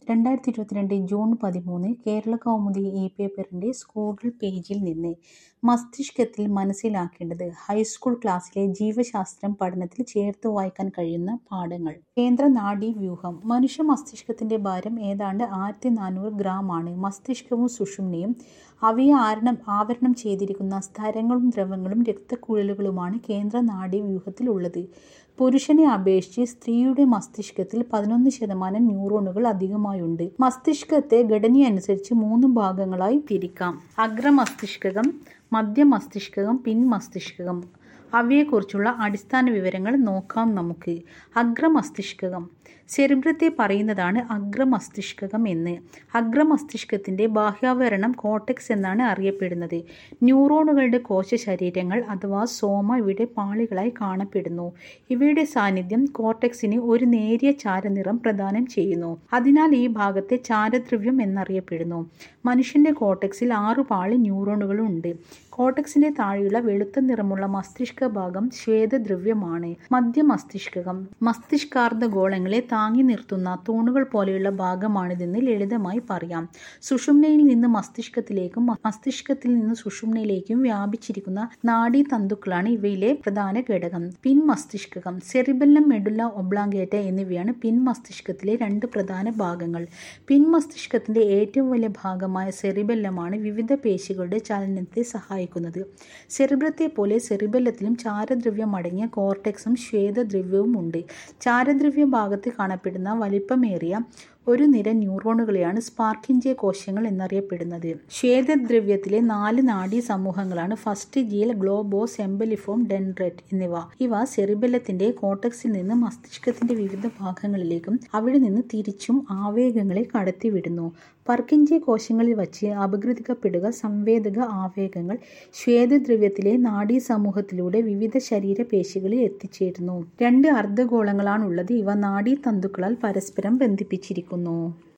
രണ്ടായിരത്തി ഇരുപത്തിരണ്ട് ജൂൺ പതിമൂന്ന് കേരളകൗമുദി ഇ പേപ്പറിന്റെ സ്കൂൾ പേജിൽ നിന്ന് മസ്തിഷ്കത്തിൽ മനസ്സിലാക്കേണ്ടത് ഹൈസ്കൂൾ ക്ലാസ്സിലെ ജീവശാസ്ത്രം പഠനത്തിൽ ചേർത്ത് വായിക്കാൻ കഴിയുന്ന പാഠങ്ങൾ കേന്ദ്ര നാഡീവ്യൂഹം മനുഷ്യ മസ്തിഷ്കത്തിന്റെ ഭാരം ഏതാണ്ട് ആയിരത്തി നാനൂറ് ഗ്രാം ആണ് മസ്തിഷ്കവും സുഷുമ്നയും അവയെ ആരണം ആവരണം ചെയ്തിരിക്കുന്ന സ്ഥരങ്ങളും ദ്രവങ്ങളും രക്തക്കുഴലുകളുമാണ് കേന്ദ്ര നാഡീവ്യൂഹത്തിൽ ഉള്ളത് പുരുഷനെ അപേക്ഷിച്ച് സ്ത്രീയുടെ മസ്തിഷ്കത്തിൽ പതിനൊന്ന് ശതമാനം ന്യൂറോണുകൾ അധികമായുണ്ട് മസ്തിഷ്കത്തെ ഘടനയനുസരിച്ച് മൂന്ന് ഭാഗങ്ങളായി തിരിക്കാം അഗ്രമസ്തിഷ്കം മധ്യമസ്തിഷ്കം പിൻമസ്തിഷ്കം അവയെക്കുറിച്ചുള്ള അടിസ്ഥാന വിവരങ്ങൾ നോക്കാം നമുക്ക് അഗ്രമസ്തിഷ്കം സെറിബ്രത്തെ പറയുന്നതാണ് അഗ്രമസ്തിഷ്കം എന്ന് അഗ്രമസ്തിഷ്കത്തിന്റെ ബാഹ്യാവരണം കോർട്ടെക്സ് എന്നാണ് അറിയപ്പെടുന്നത് ന്യൂറോണുകളുടെ കോശ ശരീരങ്ങൾ അഥവാ സോമ ഇവിടെ പാളികളായി കാണപ്പെടുന്നു ഇവയുടെ സാന്നിധ്യം കോർട്ടെക്സിന് ഒരു നേരിയ ചാരനിറം പ്രദാനം ചെയ്യുന്നു അതിനാൽ ഈ ഭാഗത്തെ ചാരദ്രവ്യം എന്നറിയപ്പെടുന്നു മനുഷ്യന്റെ കോർട്ടെക്സിൽ ആറു പാളി ന്യൂറോണുകളും ഉണ്ട് കോർട്ടെക്സിന്റെ താഴെയുള്ള വെളുത്ത നിറമുള്ള മസ്തിഷ്ക ഭാഗം ശ്വേതദ്രവ്യമാണ് മധ്യമസ്തിഷ്കം മസ്തിഷ്കാർദ്ധ ഗോളങ്ങളെ താങ്ങി നിർത്തുന്ന തൂണുകൾ പോലെയുള്ള ഭാഗമാണിതെന്ന് ലളിതമായി പറയാം സുഷുമ്നയിൽ നിന്ന് മസ്തിഷ്കത്തിലേക്കും മസ്തിഷ്കത്തിൽ നിന്ന് സുഷുമ്നയിലേക്കും വ്യാപിച്ചിരിക്കുന്ന നാഡീ തന്തുക്കളാണ് ഇവയിലെ പ്രധാന ഘടകം പിൻമസ്തിഷ്കം സെറിബെല്ലം മെഡുല്ല ഒബ്ലാങ്കേറ്റ എന്നിവയാണ് പിൻമസ്തിഷ്കത്തിലെ രണ്ട് പ്രധാന ഭാഗങ്ങൾ പിൻമസ്തിഷ്കത്തിന്റെ ഏറ്റവും വലിയ ഭാഗമായ സെറിബെല്ലമാണ് വിവിധ പേശികളുടെ ചലനത്തെ സഹായിക്കുന്നത് സെറിബ്രത്തെ പോലെ സെറിബെല്ലത്തിലും ചാരദ്രവ്യം അടങ്ങിയ കോർട്ടെക്സും ശ്വേതദ്രവ്യവും ഉണ്ട് ചാരദ്രവ്യ ഭാഗത്ത് കാണപ്പെടുന്ന വലിപ്പമേറിയ ഒരു നിര ന്യൂറോണുകളെയാണ് സ്പാർക്കിഞ്ചെ കോശങ്ങൾ എന്നറിയപ്പെടുന്നത് ശ്വേതദ്രവ്യത്തിലെ നാല് നാഡീ സമൂഹങ്ങളാണ് ഫസ്റ്റ് ജീൽ ഗ്ലോബോസ് എംബലിഫോം ഡെൻഡ്രറ്റ് എന്നിവ ഇവ സെറിബെല്ലത്തിന്റെ കോട്ടക്സിൽ നിന്ന് മസ്തിഷ്കത്തിന്റെ വിവിധ ഭാഗങ്ങളിലേക്കും അവിടെ നിന്ന് തിരിച്ചും ആവേഗങ്ങളെ കടത്തിവിടുന്നു പർക്കിഞ്ചെ കോശങ്ങളിൽ വച്ച് അപഗ്രഥിക്കപ്പെടുക സംവേദക ആവേഗങ്ങൾ ശ്വേതദ്രവ്യത്തിലെ നാഡീ സമൂഹത്തിലൂടെ വിവിധ ശരീരപേശികളിൽ എത്തിച്ചേരുന്നു രണ്ട് അർദ്ധഗോളങ്ങളാണുള്ളത് ഇവ നാഡീ തന്തുക്കളാൽ പരസ്പരം ബന്ധിപ്പിച്ചിരിക്കുന്നു